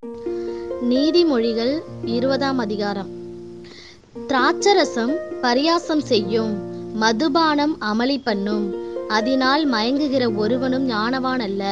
நீதிமொழிகள் இருபதாம் அதிகாரம் திராட்சரசம் பரியாசம் செய்யும் மதுபானம் அமளி பண்ணும் அதனால் மயங்குகிற ஒருவனும் ஞானவான் அல்ல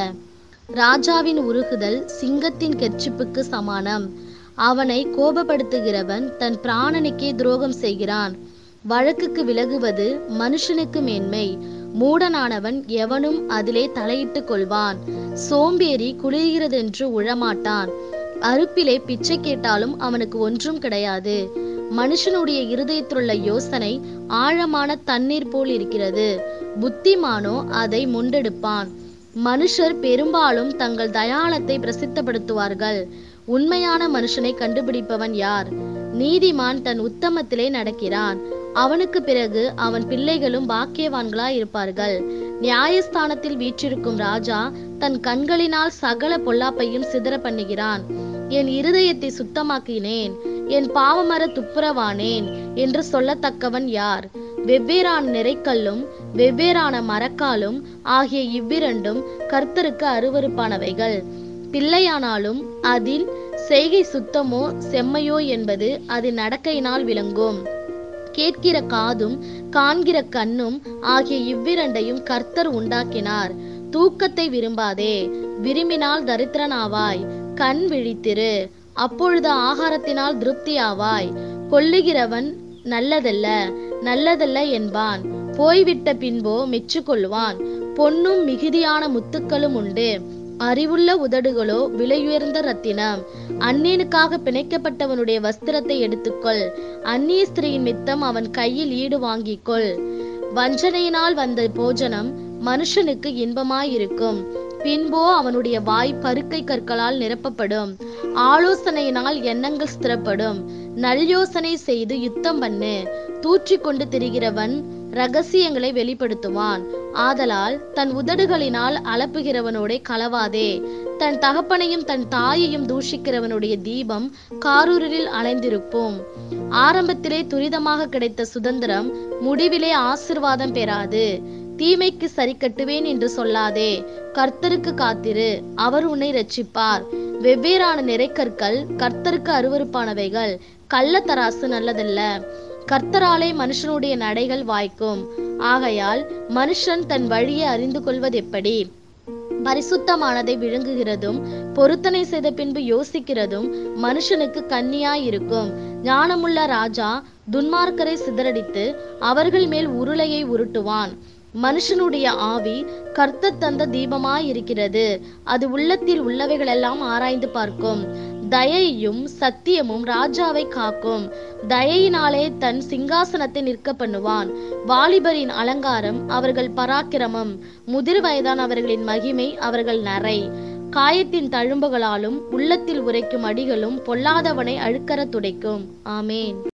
ராஜாவின் உருகுதல் சிங்கத்தின் கெர்ச்சிப்புக்கு சமானம் அவனை கோபப்படுத்துகிறவன் தன் பிராணனுக்கே துரோகம் செய்கிறான் வழக்குக்கு விலகுவது மனுஷனுக்கு மேன்மை மூடனானவன் எவனும் அதிலே தலையிட்டுக் கொள்வான் சோம்பேறி குளிர்கிறதென்று உழமாட்டான் அறுப்பிலே பிச்சை கேட்டாலும் அவனுக்கு ஒன்றும் கிடையாது மனுஷனுடைய இருதயத்திலுள்ள யோசனை ஆழமான தண்ணீர் போல் இருக்கிறது புத்திமானோ அதை முண்டெடுப்பான் மனுஷர் பெரும்பாலும் தங்கள் தயாளத்தை பிரசித்தப்படுத்துவார்கள் உண்மையான மனுஷனை கண்டுபிடிப்பவன் யார் நீதிமான் தன் உத்தமத்திலே நடக்கிறான் அவனுக்கு பிறகு அவன் பிள்ளைகளும் பாக்கியவான்களாய் இருப்பார்கள் நியாயஸ்தானத்தில் வீற்றிருக்கும் ராஜா தன் கண்களினால் சகல பொல்லாப்பையும் சிதற பண்ணுகிறான் என் இருதயத்தை சுத்தமாக்கினேன் என் பாவமர துப்புரவானேன் என்று சொல்லத்தக்கவன் யார் வெவ்வேறான நிறைக்கல்லும் வெவ்வேறான மரக்காலும் ஆகிய இவ்விரண்டும் கர்த்தருக்கு அருவருப்பானவைகள் பிள்ளையானாலும் அதில் செய்கை சுத்தமோ செம்மையோ என்பது அது நடக்கையினால் விளங்கும் கேட்கிற காதும் காண்கிற கண்ணும் ஆகிய இவ்விரண்டையும் கர்த்தர் உண்டாக்கினார் தூக்கத்தை விரும்பாதே விரும்பினால் தரித்திரனாவாய் கண் விழித்திரு அப்பொழுது ஆகாரத்தினால் திருப்தியாவாய் கொல்லுகிறவன் நல்லதல்ல நல்லதல்ல என்பான் போய்விட்ட பின்போ மெச்சுக்கொள்வான் பொன்னும் மிகுதியான முத்துக்களும் உண்டு அறிவுள்ள உதடுகளோ விலையுயர்ந்த ரத்தினம் அந்நியனுக்காக பிணைக்கப்பட்டவனுடைய வஸ்திரத்தை எடுத்துக்கொள் அந்நிய ஸ்திரீயின் மித்தம் அவன் கையில் ஈடு வாங்கிக்கொள் வஞ்சனையினால் வந்த போஜனம் மனுஷனுக்கு இன்பமாயிருக்கும் பின்போ அவனுடைய வாய் பருக்கை கற்களால் நிரப்பப்படும் ஆலோசனையினால் எண்ணங்கள் ஸ்திரப்படும் நல்யோசனை செய்து யுத்தம் பண்ணு தூற்றிக்கொண்டு திரிகிறவன் ரகசியங்களை வெளிப்படுத்துவான் ஆதலால் தன் உதடுகளினால் அலப்புகிறவனோட களவாதே தன் தகப்பனையும் தன் தாயையும் தூஷிக்கிறவனுடைய தீபம் காரூரில் அலைந்திருப்போம் ஆரம்பத்திலே துரிதமாக கிடைத்த சுதந்திரம் முடிவிலே ஆசிர்வாதம் பெறாது தீமைக்கு சரி கட்டுவேன் என்று சொல்லாதே கர்த்தருக்கு காத்திரு அவர் உன்னை ரட்சிப்பார் வெவ்வேறான நிறைக்கற்கள் கர்த்தருக்கு அருவருப்பானவைகள் கள்ளத்தராசு நல்லதல்ல கர்த்தராலே மனுஷனுடைய நடைகள் வாய்க்கும் ஆகையால் மனுஷன் தன் வழியை அறிந்து கொள்வதெப்படி பரிசுத்தமானதை விழுங்குகிறதும் பொருத்தனை செய்த பின்பு யோசிக்கிறதும் மனுஷனுக்கு கன்னியாயிருக்கும் ஞானமுள்ள ராஜா துன்மார்க்கரை சிதறடித்து அவர்கள் மேல் உருளையை உருட்டுவான் மனுஷனுடைய ஆவி கர்த்தர் தந்த தீபமாயிருக்கிறது அது உள்ளத்தில் உள்ளவைகளெல்லாம் ஆராய்ந்து பார்க்கும் தயையும் சத்தியமும் ராஜாவை காக்கும் தயையினாலே தன் சிங்காசனத்தை நிற்க பண்ணுவான் வாலிபரின் அலங்காரம் அவர்கள் பராக்கிரமம் முதிர் வயதான அவர்களின் மகிமை அவர்கள் நரை காயத்தின் தழும்புகளாலும் உள்ளத்தில் உரைக்கும் அடிகளும் பொல்லாதவனை அழுக்கற துடைக்கும் ஆமேன்